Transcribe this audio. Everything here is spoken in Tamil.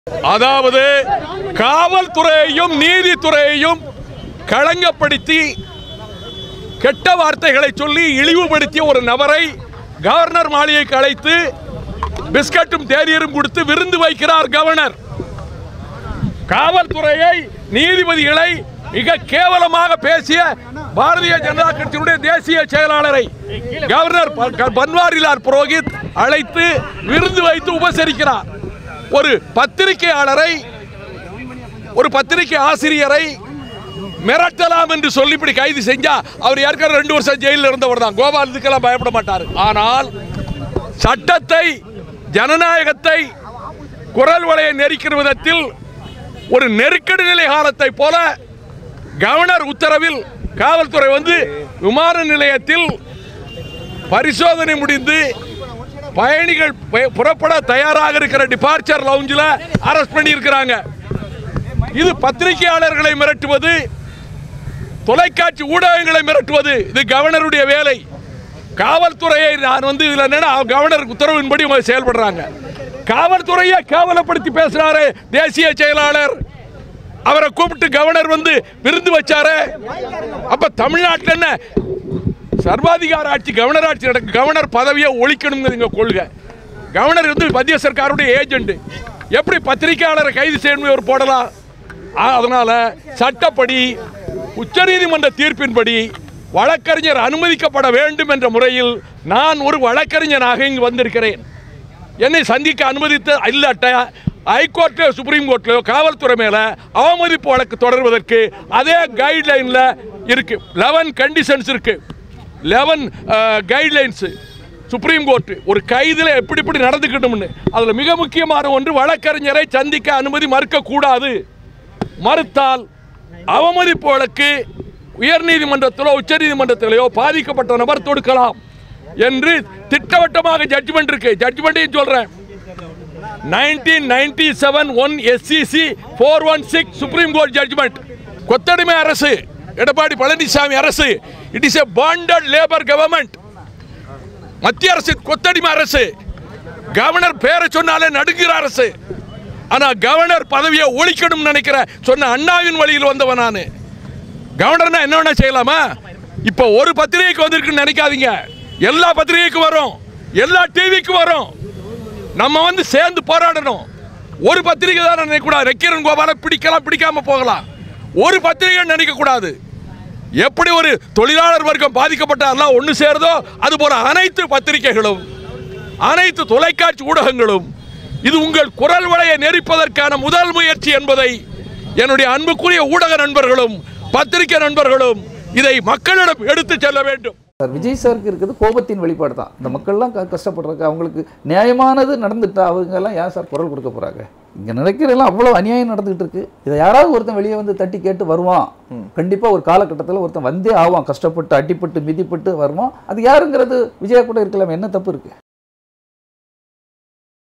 அதாவது காவல்துறையையும் நீதித்துறையையும் களங்கப்படுத்தி கெட்ட வார்த்தைகளை சொல்லி இழிவுபடுத்திய ஒரு நபரை கவர்னர் மாளிகைக்கு அழைத்து பிஸ்கட்டும் தேநீரும் கொடுத்து விருந்து வைக்கிறார் கவர்னர் காவல்துறையை நீதிபதிகளை மிக கேவலமாக பேசிய பாரதிய ஜனதா கட்சியினுடைய தேசிய செயலாளரை கவர்னர் ப- பன்வாரிலால் புரோஹித் அழைத்து விருந்து வைத்து உபசரிக்கிறார் ஒரு பத்திரிகையாளரை ஒரு பத்திரிகை ஆசிரியரை மிரட்டலாம் என்று சொல்லி இப்படி கைது செஞ்சா அவர் ஏற்கனவே ரெண்டு வருஷம் ஜெயிலில் இருந்தவர் தான் கோபால் இதுக்கெல்லாம் பயப்பட மாட்டார் ஆனால் சட்டத்தை ஜனநாயகத்தை குரல் வலையை நெரிக்கிற விதத்தில் ஒரு நெருக்கடி நிலை காலத்தை போல கவர்னர் உத்தரவில் காவல்துறை வந்து விமான நிலையத்தில் பரிசோதனை முடிந்து பயணிகள் பய- புறப்பட தயாராக இருக்கிற டிபார்ச்சர் லவுஞ்சில் அரெஸ்ட் பண்ணி இருக்கிறாங்க இது பத்திரிகையாளர்களை மிரட்டுவது தொலைக்காட்சி ஊடகங்களை மிரட்டுவது இது கவர்னருடைய வேலை காவல்துறையை நான் வந்து இதுல என்னன்னா கவர்னர் உத்தரவின்படி அவங்க செயல்படுறாங்க காவல்துறையை கேவலப்படுத்தி பேசுறாரு தேசிய செயலாளர் அவரை கூப்பிட்டு கவர்னர் வந்து விருந்து வச்சாரு அப்ப தமிழ்நாட்டில் என்ன சர்வாதிகார ஆட்சி கவர்னர் ஆட்சி நடக்கு கவர்னர் பதவியை ஒழிக்கணுங்கிறது எங்க கொள்கை கவர்னர் வந்து மத்திய சர்க்காருடைய ஏஜென்ட் எப்படி பத்திரிகையாளரை கைது செய்யணும் ஒரு போடலாம் ஆ- அதனால சட்டப்படி உச்சநீதிமன்ற தீர்ப்பின்படி வழக்கறிஞர் அனுமதிக்கப்பட வேண்டும் என்ற முறையில் நான் ஒரு வழக்கறிஞராக இங்கு வந்திருக்கிறேன் என்னை சந்திக்க அனுமதித்த இல்லாட்ட ஹைகோர்ட்ல சுப்ரீம் கோர்ட்லயோ காவல்துறை மேல அவமதிப்பு வழக்கு தொடர்வதற்கு அதே கைட்லைன்ல இருக்கு லெவன் கண்டிஷன்ஸ் இருக்கு லெவன் கைட்லைன்ஸ் சுப்ரீம் கோர்ட் ஒரு கைதில் எப்படி இப்படி நடந்துக்கணும்னு அதில் மிக முக்கியமான ஒன்று வழக்கறிஞரை சந்திக்க அனுமதி மறுக்கக்கூடாது மறுத்தால் அவமதிப்பு வழக்கு உயர்நீதிமன்றத்திலோ உச்சநீதிமன்றத்திலேயோ பாதிக்கப்பட்ட நபர் தொடுக்கலாம் என்று திட்டவட்டமாக ஜட்ஜ்மெண்ட் இருக்கு ஜட்ஜ்மெண்ட்டையும் சொல்றேன் nineteen ninety seven one SCC four one six Supreme Court judgment கொத்தடிமை அரசு எடப்பாடி பழனிசாமி அரசு it is a bonded labour government மத்திய அரசு கொத்தடிமை அரசு கவர்னர் பேரை சொன்னாலே நடுங்கிற அரசு ஆனா கவர்னர் பதவியை ஒழிக்கணும்னு நினைக்கிற சொன்ன அண்ணாவின் வழியில் வந்தவன் நான் கவர்னர்னா என்ன வேணா செய்யலாமா இப்போ ஒரு பத்திரிகைக்கு வந்திருக்குன்னு நினைக்காதீங்க எல்லா பத்திரிகைக்கும் வரும் எல்லா டிவிக்கும் வரும் நம்ம வந்து சேர்ந்து போராடணும் ஒரு பத்திரிகை தான் நினைக்கக்கூடாது நக்கீரன் கோபால பிடிக்கலாம் பிடிக்காம போகலாம் ஒரு பத்திரிகை நினைக்க கூடாது எப்படி ஒரு தொழிலாளர் வர்க்கம் பாதிக்கப்பட்டாரெல்லாம் ஒன்று சேருதோ அதுபோல அனைத்து பத்திரிகைகளும் அனைத்து தொலைக்காட்சி ஊடகங்களும் இது உங்கள் குரல் வலையை நெரிப்பதற்கான முதல் முயற்சி என்பதை என்னுடைய அன்புக்குரிய ஊடக நண்பர்களும் பத்திரிகை நண்பர்களும் இதை மக்களிடம் எடுத்துச் செல்ல வேண்டும் சார் விஜய் சாருக்கு இருக்கிறது கோபத்தின் வெளிப்பாடு தான் இந்த மக்கள்லாம் க- கஷ்டப்படுறாங்க அவங்களுக்கு நியாயமானது நடந்துட்டா அவங்க எல்லாம் ஏன் சார் குரல் கொடுக்க போறாங்க இங்க நடக்கிறதெல்லாம் அவ்வளோ அநியாயம் நடந்துகிட்டு இருக்கு இதை யாராவது ஒருத்தன் வெளியே வந்து தட்டி கேட்டு வருவான் கண்டிப்பா ஒரு காலகட்டத்தில் ஒருத்தன் வந்தே ஆவான் கஷ்டப்பட்டு அடிப்பட்டு மிதிப்பட்டு வருவான் அது யாருங்கிறது விஜயா கூட இருக்கலாம் என்ன தப்பு இருக்கு